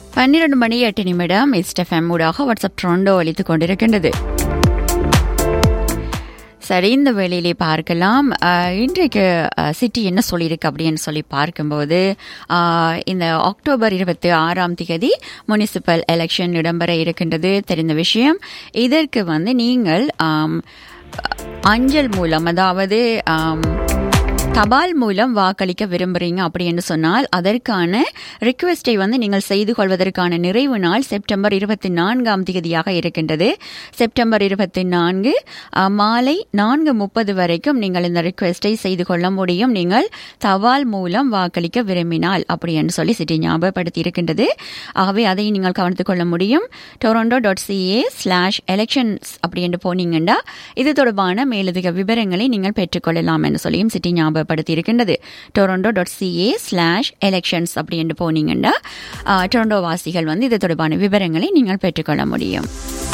பன்னிரண்டு மணி எட்டு நிமிடம் எஸ்டெஃப்எம் ஊடாக வாட்ஸ்அப் ட்ரோண்டோ அளித்துக் கொண்டிருக்கின்றது சரி இந்த வேளையிலே பார்க்கலாம் அஹ், இன்றைக்கு அஹ், சிட்டி என்ன சொல்லியிருக்கு அப்படின்னு சொல்லி பார்க்கும்போது அஹ், இந்த அக்டோபர் இருபத்தி ஆறாம் தேதி முனிசிபல் எலெக்ஷன் இடம்பெற இருக்கின்றது தெரிந்த விஷயம் இதற்கு வந்து நீங்கள் ஆம், அஞ்சல் மூலம் அதாவது ஆம், தபால் மூலம் வாக்களிக்க விரும்புறீங்க அப்படின்னு சொன்னால் அதற்கான ரிக்வெஸ்டை வந்து நீங்கள் செய்து கொள்வதற்கான நிறைவு நாள் செப்டம்பர் இருபத்தி நான்காம் தேதியாக இருக்கின்றது செப்டம்பர் இருபத்தி நான்கு அஹ், மாலை நான்கு முப்பது வரைக்கும் நீங்கள் இந்த ரிக்வெஸ்டை செய்து கொள்ள முடியும் நீங்கள் தபால் மூலம் வாக்களிக்க விரும்பினால் அப்படி என்று சொல்லி சிட்டி ஞாபகப்படுத்தி இருக்கின்றது ஆகவே அதை நீங்கள் கவனித்துக் கொள்ள முடியும் Toronto dot CA slash elections அப்படி என்று போனீங்கன்னா இது தொடர்பான மேலதிக விவரங்களை நீங்கள் பெற்றுக்கொள்ளலாம் என்று சொல்லியும் சிட்டி ஞாபகப்படுத்தி இருக்கின்றது Toronto dot CA slash elections அப்படி என்று போனீங்கன்னா ஆஹ், டொரண்டோ வாசிகள் வந்து இது தொடர்பான விவரங்களை நீங்கள் பெற்றுக்கொள்ள முடியும்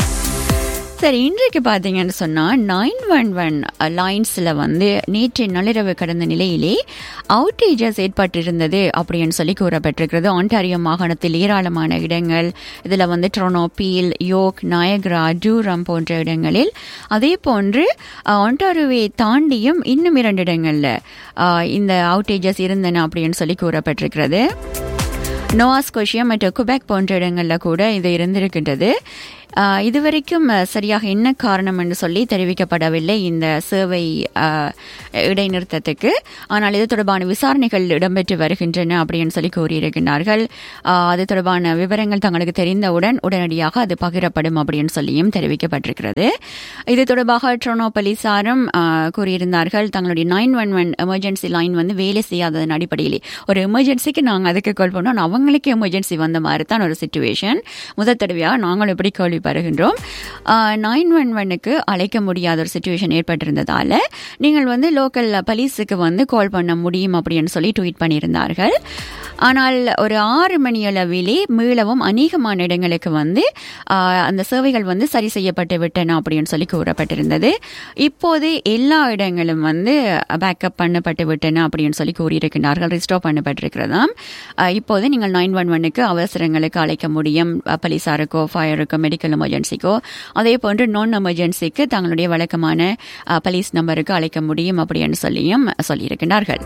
சரி இன்றைக்கு பார்த்தீங்கன்னு சொன்னால் நைன் ஒன் ஒன் லைன்ஸில் வந்து நேற்று நள்ளிரவு கடந்த நிலையிலே அவுட்டேஜஸ் ஏற்பட்டிருந்தது அப்படின்னு சொல்லி கூறப்பட்டிருக்கிறது ஆண்டாரியோ மாகாணத்தில் ஏராளமான இடங்கள் இதில் வந்து Toronto Peel York Niagara Durham போன்ற இடங்களில் அதே போன்று அஹ், ஒன்டாரியோவை தாண்டியும் இன்னும் இரண்டு இடங்களில் அஹ், இந்த அவுட்டேஜஸ் இருந்தன அப்படின்னு சொல்லி கூறப்பட்டிருக்கிறது நோவாஸ்கோஷியா மற்றும் குபேக் போன்ற இடங்களில் கூட இது இருந்திருக்கின்றது ஆஹ் இதுவரைக்கும் அஹ், சரியாக என்ன காரணம் என்று சொல்லி தெரிவிக்கப்படவில்லை இந்த சேவை ஆஹ், இடைநிறுத்தத்துக்கு ஆனால் இது தொடர்பான விசாரணைகள் இடம்பெற்று வருகின்றன அப்படின்னு சொல்லி கூறியிருக்கிறார்கள் ஆஹ், அது தொடர்பான விவரங்கள் தங்களுக்கு தெரிந்தவுடன் உடனடியாக அது பகிரப்படும் அப்படின்னு சொல்லியும் தெரிவிக்கப்பட்டிருக்கிறது இது தொடர்பாக ட்ரோனோ போலீசாரும் ஆஹ், கூறியிருந்தார்கள் தங்களுடைய nine one one emergency line வந்து வேலை செய்யாததன் அடிப்படையிலே ஒரு எமர்ஜென்சிக்கு நாங்கள் அதுக்கு கால் பண்ணோம் ஆனா அவங்களுக்கு எமர்ஜென்சி வந்த மாதிரி தான் ஒரு சுச்சுவேஷன் முதல் தடவையாக நாங்கள் எப்படி கேள்விப்படுகின்றோம் நைன் ஒன் ஒன்னுக்கு அழைக்க முடியாத ஒரு சுச்சுவேஷன் ஏற்பட்டிருந்ததால நீங்கள் வந்து லோக்கல் போலீஸுக்கு வந்து கால் பண்ண முடியும் அப்படின்னு சொல்லி ட்வீட் பண்ணியிருந்தார்கள் ஆனால் ஒரு ஆறு மணி அளவிலே மீளவும் அநேகமான இடங்களுக்கு வந்து ஆஹ், அந்த சேவைகள் வந்து சரி செய்யப்பட்டு விட்டன அப்படின்னு சொல்லி கூறப்பட்டிருந்தது இப்போது எல்லா இடங்களும் வந்து பேக்கப் பண்ணப்பட்டு விட்டன அப்படின்னு சொல்லி கூறியிருக்கிறார்கள் ரிஸ்டோர் பண்ணப்பட்டிருக்கிறதாம் ஆஹ், இப்போது நீங்கள் நைன் ஒன் ஒன்னுக்கு அவசரங்களுக்கு அழைக்க முடியும் அஹ், போலீசாருக்கோ ஃபயருக்கோ மெடிக்கல் எமர்ஜென்சிக்கோ அதே போன்று நான் எமர்ஜென்சிக்கு தங்களுடைய வழக்கமான அஹ், போலீஸ் நம்பருக்கு அழைக்க முடியும் அப்படின்னு சொல்லியும் சொல்லியிருக்கிறார்கள்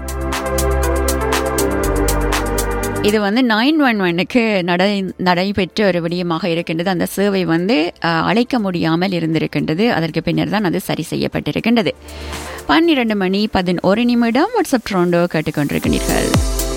இது வந்து நைன் ஒன் ஒன்னுக்கு நடை நடைபெற்ற ஒரு விடயமாக இருக்கின்றது அந்த சேவை வந்து அஹ், அழைக்க முடியாமல் இருந்திருக்கின்றது அதற்கு பின்னர் தான் அது சரி செய்யப்பட்டிருக்கின்றது பன்னிரண்டு மணி பதினோரு நிமிடம் வாட்ஸ்அப் ட்ரோண்டோ கேட்டுக்கொண்டிருக்கிறீர்கள்